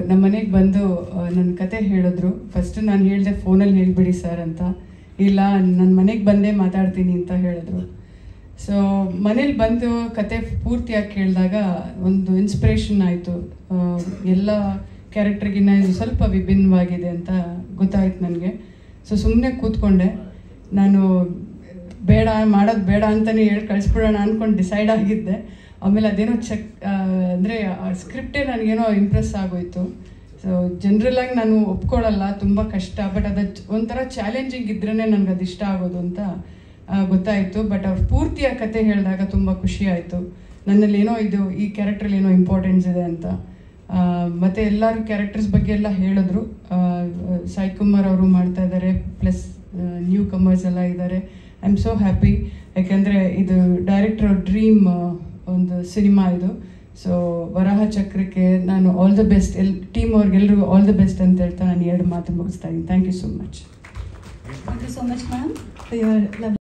ನಮ್ಮ ಮನೆಗೆ ಬಂದು ನನ್ನ ಕತೆ ಹೇಳಿದ್ರು ಫಸ್ಟ್ ನಾನು ಹೇಳಿದೆ ಫೋನಲ್ಲಿ ಹೇಳಿಬಿಡಿ ಸರ್ ಅಂತ ಇಲ್ಲ ನನ್ನ ಮನೆಗೆ ಬಂದೇ ಮಾತಾಡ್ತೀನಿ ಅಂತ ಹೇಳಿದ್ರು ಸೊ ಮನೇಲಿ ಬಂದು ಕತೆ ಪೂರ್ತಿಯಾಗಿ ಕೇಳಿದಾಗ ಒಂದು ಇನ್ಸ್ಪಿರೇಷನ್ ಆಯಿತು ಎಲ್ಲ ಕ್ಯಾರೆಕ್ಟರ್ಗಿನ್ನ ಇದು ಸ್ವಲ್ಪ ವಿಭಿನ್ನವಾಗಿದೆ ಅಂತ ಗೊತ್ತಾಯ್ತು ನನಗೆ ಸೊ ಸುಮ್ಮನೆ ಕೂತ್ಕೊಂಡೆ ನಾನು ಬೇಡ ಮಾಡೋದು ಬೇಡ ಅಂತಲೇ ಹೇಳಿ ಕಳಿಸ್ಬಿಡೋಣ ಅಂದ್ಕೊಂಡು ಡಿಸೈಡ್ ಆಗಿದ್ದೆ ಆಮೇಲೆ ಅದೇನೋ ಚೆಕ್ ಅಂದರೆ ಸ್ಕ್ರಿಪ್ಟೇ ನನಗೇನೋ ಇಂಪ್ರೆಸ್ ಆಗೋಯ್ತು ಸೊ ಜನರಲಾಗಿ ನಾನು ಒಪ್ಕೊಳ್ಳಲ್ಲ ತುಂಬ ಕಷ್ಟ ಬಟ್ ಅದು ಒಂಥರ ಚಾಲೆಂಜಿಂಗ್ ಇದ್ರೇ ನನಗೆ ಅದು ಇಷ್ಟ ಆಗೋದು ಅಂತ ಆ, ಗೊತ್ತಾಯಿತು ಬಟ್ ಅವ್ರು ಪೂರ್ತಿಯ ಕತೆ ಹೇಳಿದಾಗ ತುಂಬ ಖುಷಿ ಆಯಿತು ನನ್ನಲ್ಲಿ ಏನೋ ಇದು ಈ ಕ್ಯಾರೆಕ್ಟ್ರಲ್ಲಿ ಏನೋ ಇಂಪಾರ್ಟೆನ್ಸ್ ಇದೆ ಅಂತ ಆ, ಮತ್ತೆ ಎಲ್ಲರೂ ಕ್ಯಾರೆಕ್ಟರ್ಸ್ ಬಗ್ಗೆ ಎಲ್ಲ ಹೇಳಿದ್ರು ಆ, ಸಾಯಿ ಕುಮಾರ್ ಅವರು ಮಾಡ್ತಾ ಇದ್ದಾರೆ ಪ್ಲಸ್ ನ್ಯೂ ಕಮರ್ಸ್ ಎಲ್ಲ ಇದ್ದಾರೆ ಐ ಆಮ್ ಸೋ ಹ್ಯಾಪಿ ಯಾಕೆಂದರೆ ಇದು ಡೈರೆಕ್ಟರ್ ಡ್ರೀಮ್ ಒಂದು ಸಿನಿಮಾ ಇದು ಸೊ ವರಾಹ ಚಕ್ರಕ್ಕೆ ನಾನು all the best all team ಅವ್ರಿಗೆಲ್ರಿಗೂ ಆಲ್ ದ ಬೆಸ್ಟ್ ಅಂತ ಹೇಳ್ತಾ ನಾನು ಎರಡು ಮಾತು ಮುಗಿಸ್ತಾ ಇದ್ದೀನಿ thank you so much Thank you so much, ma'am, for your lovely